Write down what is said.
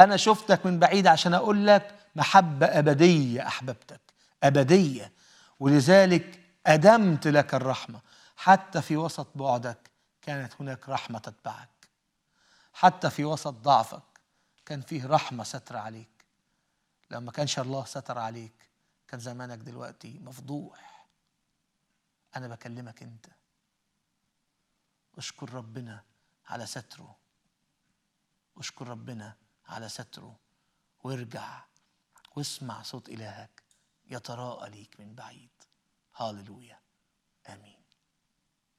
أنا شفتك من بعيد عشان أقول لك محبة أبدية أحببتك أبدية ولذلك أدمت لك الرحمة حتى في وسط بعدك كانت هناك رحمة تتبعك حتى في وسط ضعفك كان فيه رحمة ستر عليك لما كانش الله ستر عليك كان زمانك دلوقتي مفضوح أنا بكلمك أنت اشكر ربنا على ستره اشكر ربنا على ستره وارجع واسمع صوت إلهك يتراءى ليك من بعيد هاللويا آمين